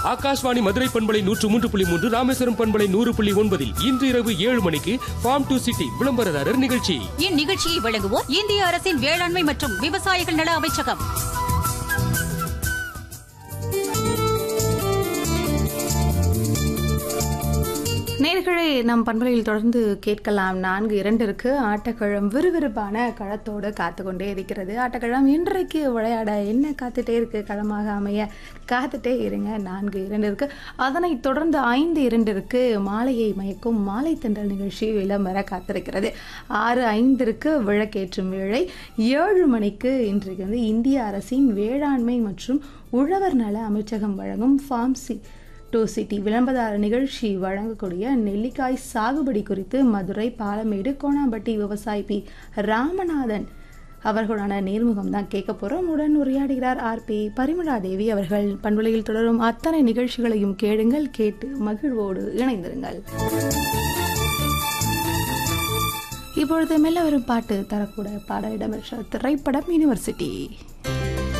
ஆகாஷ்வாணி மதுரை பண்பலை நூற்று மூன்று புள்ளி மூன்று ராமேஸ்வரம் பண்பலை நூறு புள்ளி ஒன்பதில் இன்று இரவு ஏழு மணிக்கு ஃபார்ம் டு சிட்டி விளம்பரதாரர் நிகழ்ச்சி இந்நிகழ்ச்சியை வழங்குவோர் இந்திய அரசின் வேளாண்மை மற்றும் விவசாயிகள் நல அமைச்சகம் நேர்களே நம் பண்பலையில் தொடர்ந்து கேட்கலாம் நான்கு இரண்டிற்கு ஆட்டக்கிழம் விறுவிறுப்பான களத்தோடு காத்து கொண்டே இருக்கிறது ஆட்டக்கிழம் இன்றைக்கு விளையாட என்ன காத்துட்டே இருக்கு களமாக அமைய காத்துட்டே இருங்க நான்கு இரண்டிற்கு அதனைத் தொடர்ந்து ஐந்து இரண்டிற்கு மாலையை மயக்கும் மாலை தென்றல் நிகழ்ச்சி விளம்பர காத்திருக்கிறது ஆறு ஐந்திற்கு விளக்கேற்றும் வேளை ஏழு மணிக்கு இன்றைக்கு வந்து இந்திய அரசின் வேளாண்மை மற்றும் உழவர் நல அமைச்சகம் வழங்கும் ஃபார்ம்சி டூ சிட்டி விளம்பரதார நிகழ்ச்சி வழங்கக்கூடிய நெல்லிக்காய் சாகுபடி குறித்து மதுரை பாலமேடு கோணாம்பட்டி விவசாயி பி ராமநாதன் அவர்களான நேர்முகம் தான் கேட்க போகிறோம் உடன் உரையாடுகிறார் ஆர் பி பரிமளா தேவி அவர்கள் பண்புலையில் தொடரும் அத்தனை நிகழ்ச்சிகளையும் கேளுங்கள் கேட்டு மகிழ்வோடு இணைந்திருங்கள் இப்பொழுது மெல்ல வரும் பாட்டு தரக்கூட பாட இடம்பெற்ற திரைப்படம் யூனிவர்சிட்டி